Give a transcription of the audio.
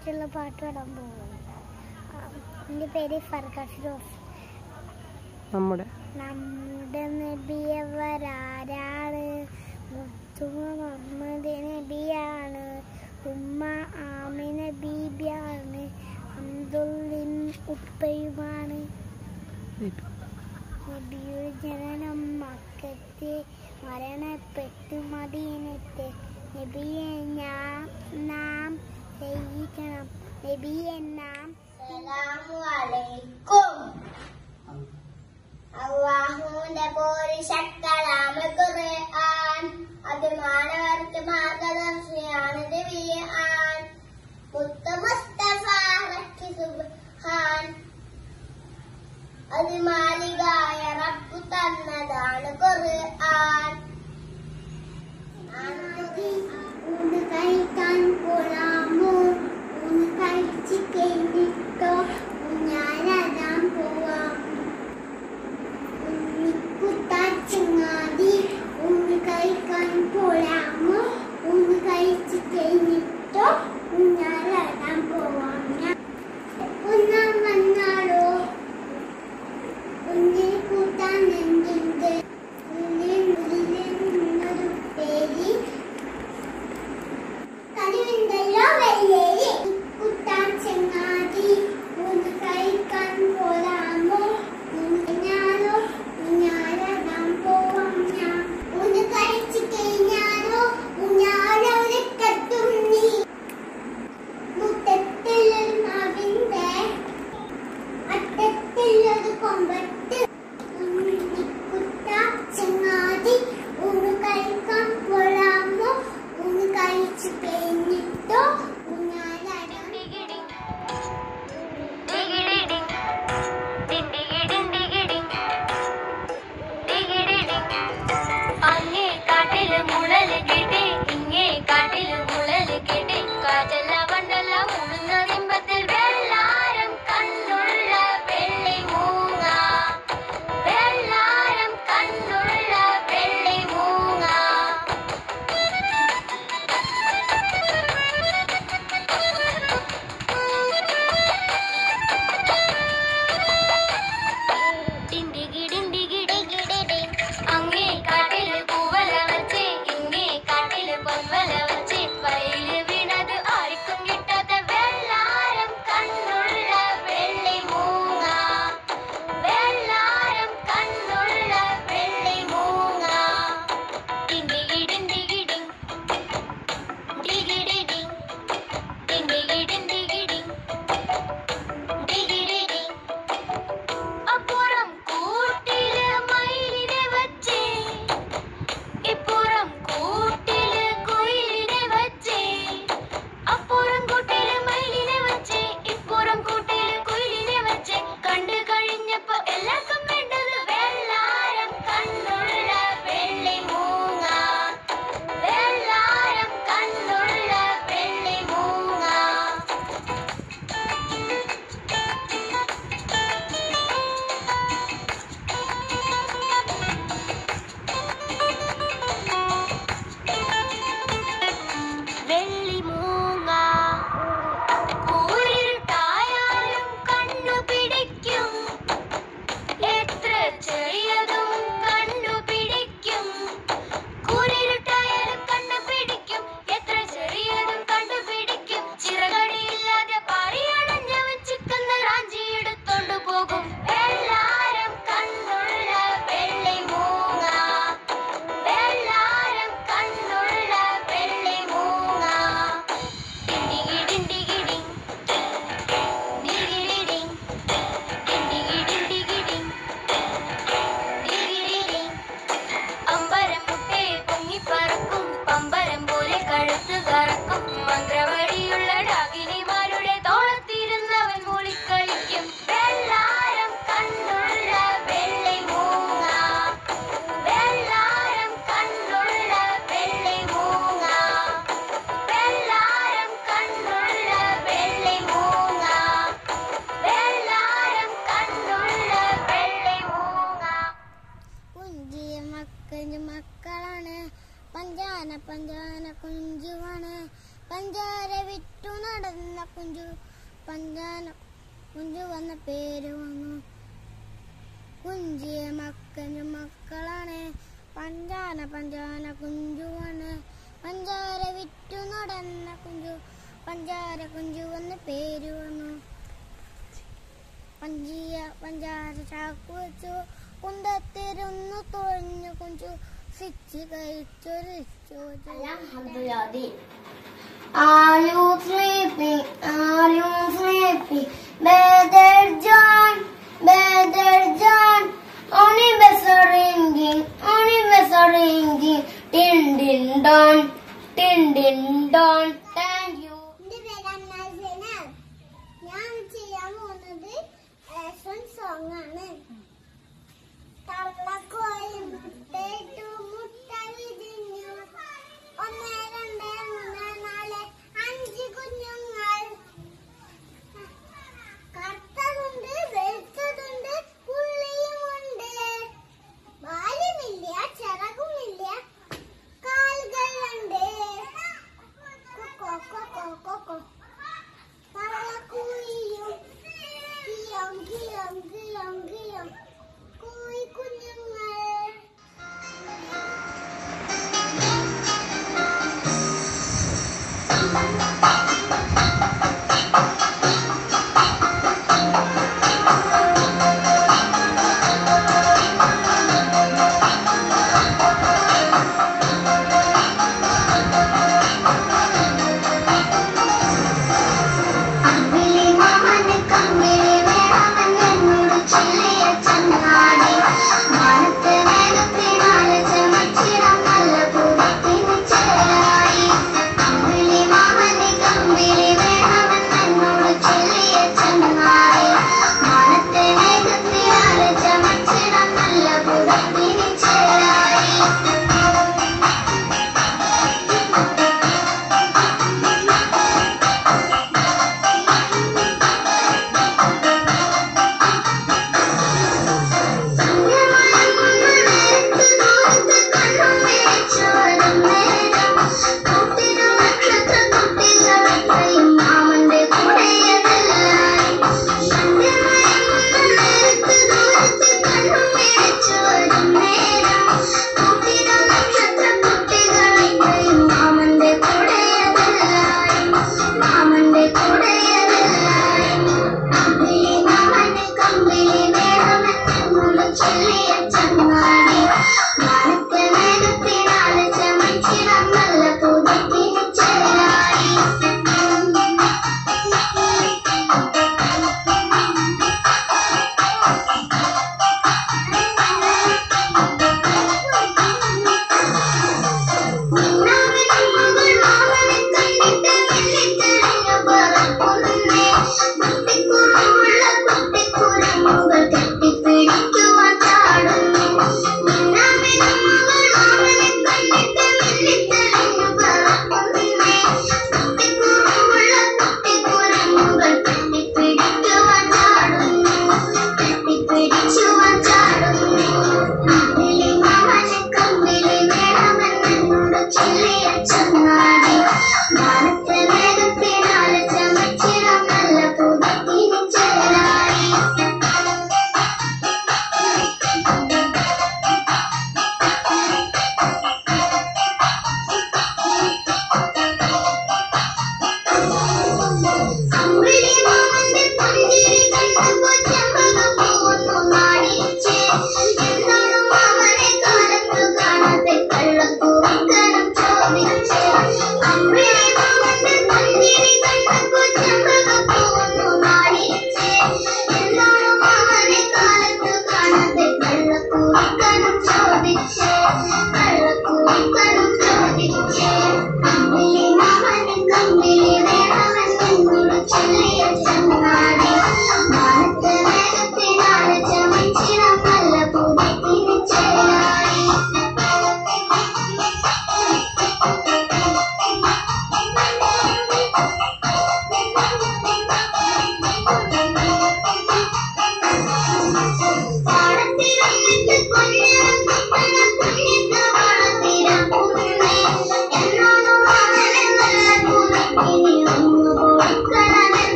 കുറിച്ചുള്ള പാട്ട് പാടാൻ പോകുന്നു എൻ്റെ പേര് ഫർഖ ഫിറോസ് നമ്മുടെ നമ്മുടെ നബിയവരാരാണ് മുത്തു മുഹമ്മദ് നബിയാണ് ഉമ്മ ആമിന ബീബിയാണ് അബ്ദുല്ലിൻ ഉപ്പയുമാണ് നബിയുടെ ജനനം മക്കത്തെ മരണപ്പെട്ടു മദീനത്തെ നബിയെ ഞാൻ നാം ചെയ്യിക്കണം നബിയെ നാം അലൈക്കും അള്ളാഹുവിന്റെ പോരിശക്കലാമ ഖുർആൻ അത് മാനവർക്ക് മാർഗദർശിയാണ് ദിവ്യാൻ മുത്ത മുസ്തഫ റക്കി സുബ്ഹാൻ അത് മാലികായ റബ്ബു തന്നതാണ് ഖുർആൻ ഊണ് കഴിക്കാൻ പോകാമോ ഊണ് കഴിച്ച് കഴിഞ്ഞിട്ടോ ഞാനതാൻ പോവാം ഉണ്ണിക്കുട്ടാച്ചങ്ങാതി ഊണ് കഴിക്കാൻ പോകാമോ ഊണ് കഴിച്ച് കഴിഞ്ഞിട്ടോ ഞാനതാൻ പോവാം ഞാൻ ഒന്നാം വന്നാലോ ഉണ്ണി കൂട്ടാൻ എന്തുണ്ട് ഉള്ളിൽ ഉള്ളിൽ നിന്നൊരു പേര് കളിയുണ്ടല്ലോ വെള്ളേരി കുട്ടാൻ ചെങ്ങാതി ഒന്ന് കഴിക്കാൻ പോരാമോ ഞാനോ ഞാനതാൻ പോവാം ഞാൻ ഒന്ന് കഴിച്ചു കഴിഞ്ഞാലോ ഞാനവിടെ കെട്ടും നീ മുറ്റത്തുള്ളൊരു മാവിന്റെ അറ്റത്തുള്ളൊരു കൊമ്പത്ത് കുട്ട ചങ്ങാതി ഊണ് കഴിക്കാൻ പോരാമോ ഊണ് കഴിച്ചു കഴിഞ്ഞിട്ടോ ഊഞ്ഞാലാടാൻ അങ്ങേ കാട്ടില് മുളല് കിട്ടി ഇങ്ങേ കാട്ടില് മുളല് കിട്ടി കാറ്റല്ല പണ്ടല്ല മുഴുന്ന നിമ്പത്തിൽ വെള്ളാരം കണ്ണുള്ള വെള്ളി മൂങ്ങ വെള്ളാരം കണ്ണുള്ള വെള്ളി മൂങ്ങ അങ്ങേ കാട്ടില് പൂവല വച്ച് ഇങ്ങേ കാട്ടില് പൊൻവല വച്ച് വയലില് വീണത് ആർക്കും കിട്ടാത്ത വെള്ളാരം കണ്ണുള്ള വെള്ളി മൂങ്ങ വെള്ളാരം കണ്ണുള്ള വെള്ളി മൂങ്ങ ഡിങ്കിടിൻ ഡിങ്കിടിൻ ഡിങ്കിടിൻ ഡിങ്കിടിൻ ഡിങ്കിടിൻ ഡിങ്കിടിൻ അപ്പുറം കൂട്ടില് മയിലിനെ വച്ചേ ഇപ്പുറം കൂട്ടില് കുയിലിനെ വച്ചേ അപ്പുറം കൂട്ടില് മയിലിനെ വച്ചേ ഇപ്പുറം കൂട്ടില് കുയിലിനെ വച്ചേ കണ്ടു കഴിഞ്ഞപ്പോ എല്ലാവർക്കും വേണ്ടത് വെള്ളാരം കണ്ണുള്ള വെള്ളി മൂങ്ങ വെള്ളാരം കണ്ണുള്ള വെള്ളി മൂങ്ങ വെള്ളി മൂങ്ങ കൂരിരുട്ടായാലും കണ്ണു പിടിക്കും എത്ര ചെറിയതും കണ്ണു പിടിക്കും കൂരിരുട്ടായാലും കണ്ണു പിടിക്കും എത്ര ചെറിയതും കണ്ണു പിടിക്കും ചിറകടിയില്ലാതെ പാറിയണഞ്ഞവൻ ചിക്കുന്ന റാഞ്ചി എടുത്തോണ്ട് പോകും വെള്ളാരം കണ്ണുള്ള വെള്ളി മൂങ്ങ വെള്ളാരം കണ്ണുള്ള വെള്ളി മൂങ്ങ ഡിങ്കിടിൻ ഡിങ്കിടിൻ ഡിങ്കിടിൻ ഡിങ്കിടിൻ ഡിങ്കിടിൻ ഡിങ്കിടിൻ അമ്പരം മുട്ടേ പൊങ്ങിപ്പറക്കും പമ്പരം പോലെ കഴുത്ത് കറക്കും മന്ത്രവടിയുള്ള ഡാകിനിമാരുടെ തോളത്തിരുന്നവൻ മൂളിക്കളിക്കും വെള്ളാരം കണ്ണുള്ള വെള്ളി മൂങ്ങ വെള്ളാരം കണ്ണുള്ള വെള്ളി മൂങ്ങ വെള്ളാരം കണ്ണുള്ള വെള്ളി മൂങ്ങ വെള്ളാരം കണ്ണുള്ള വെള്ളി മൂങ്ങ കുഞ്ചിയ മക്കഞ്ച് മക്കളാണ് പഞ്ചാന പഞ്ചാന കുഞ്ചുവാണ് പഞ്ചാര വിറ്റു നടന്ന കുഞ്ചു പഞ്ചാന കുഞ്ചു വന്ന പേര് വന്നു കുഞ്ചിയ മക്കൻ്റെ മക്കളാണ് പഞ്ചാന പഞ്ചാന കുഞ്ചുവാണ് പഞ്ചാര വിറ്റു നടന്ന കുഞ്ചു പഞ്ചാര കുഞ്ചു വന്ന പേര് വന്നു പഞ്ചിയ പഞ്ചാര ചാക്കു വെച്ചു കുന്തത്തിരുന്നു തുഴഞ്ഞു Kunju സിച്ച് കഴിച്ചൊരു Are you sleeping? Are you sleeping? Better John, better John. Only bells are ringing, only bells are ringing. Din din don, din din don.